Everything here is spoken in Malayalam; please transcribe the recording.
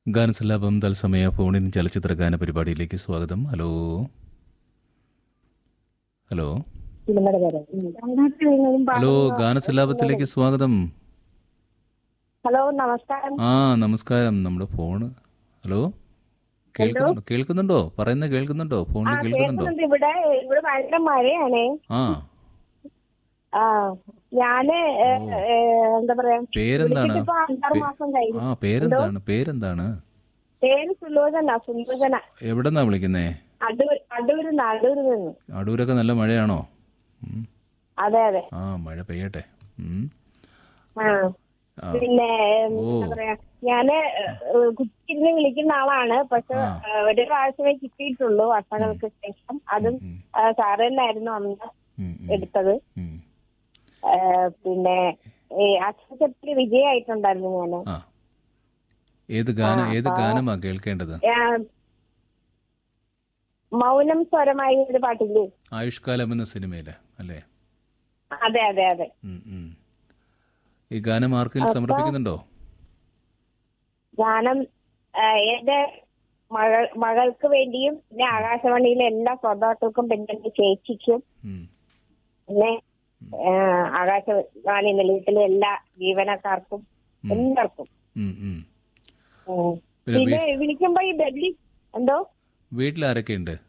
ഗാനസല്ലാപം തത്സമയ ഫോണിൻ ചലച്ചിത്ര ഗാന പരിപാടിയിലേക്ക് സ്വാഗതം ഹലോ ഹലോ സിനിമയുടെ പേര് ഉം. ഹലോ ഗാനസല്ലാപത്തിലേക്ക് സ്വാഗതം ഹലോ നമസ്കാരം ആ നമസ്കാരം നമ്മുടെ ഫോണ് ഹലോ കേൾക്കുന്നുണ്ടോ കേൾക്കുന്നുണ്ടോ പറയുന്നത് കേൾക്കുന്നുണ്ടോ ആ ഫോണിൽ കേൾക്കുന്നുണ്ടോ കേൾക്കുന്നുണ്ട് ഇവിടെ ഇവിടെ ഭയങ്കര മഴയാണേ ആ ആ ഞാന് ഏ, ഏ, എന്താ പറയാ പേരെന്താണ് വിളിച്ചിട്ടിപ്പോ അഞ്ചാറ് പേ- മാസം കഴിഞ്ഞു ആ പേരെന്താണ് പേരെന്താണ് പേര് സുലോചന സുലോചന എവിടെന്നാ വിളിക്കുന്നേ അടൂർ അടൂര് അടൂര് നിന്ന് അടൂരൊക്കെ നല്ല മഴയാണോ ഉം. അതെ അതെ ആ മഴ പെയ്യട്ടെ ഉം. ആ ആ. പിന്നെ ഓ. എന്താ പറയാ ഞാന് കുത്തിയിരുന്ന് വിളിക്കുന്ന ആളാണ് പക്ഷെ ആ. ഏ, ഒരു പ്രാവശ്യമേ കിട്ടിയിട്ടുള്ളൂ വർഷങ്ങൾക്ക് ശേഷം അതും ഉം. ആ, സാറ് തന്നെയായിരുന്നു അന്ന് ഉം, ഉം, എടുത്തത് ഉം. ഏ, പിന്നെ ഈ അക്ഷരത്തിൽ വിജയായിട്ടുണ്ടായിരുന്നു ഞാന് ആ ഏത് ഗാനം ഏത് ഗാനമാ കേൾക്കേണ്ടത് ഏ, മൗനം സ്വരമായി ഒരു പാട്ടില്ലേ ആയുഷ്കാലം എന്ന സിനിമയില് അല്ലേ അതെ അതെ അതെ ഉം, ഉം. ഈ ഗാനം ആർക്കെങ്കിലും സമർപ്പിക്കുന്നുണ്ടോ ഗാനം ഏ, എന്റെ മകൾ മകൾക്ക് വേണ്ടിയും പിന്നെ ആകാശവാണിയിലെ എല്ലാ ശ്രോതാക്കൾക്കും പിന്നെ എന്റെ ചേച്ചിക്കും ഉം. പിന്നെ ഏ, ആകാശവാണി നിലയത്തിലെ എല്ലാ ജീവനക്കാർക്കും എല്ലാവർക്കും ഉം, ഉം. ഉം. പിന്നെ പിന്നെ വിളിക്കുമ്പോ ഈ ഡൽഹി എന്തോ വീട്ടിൽ ആരൊക്കെ ഉണ്ട്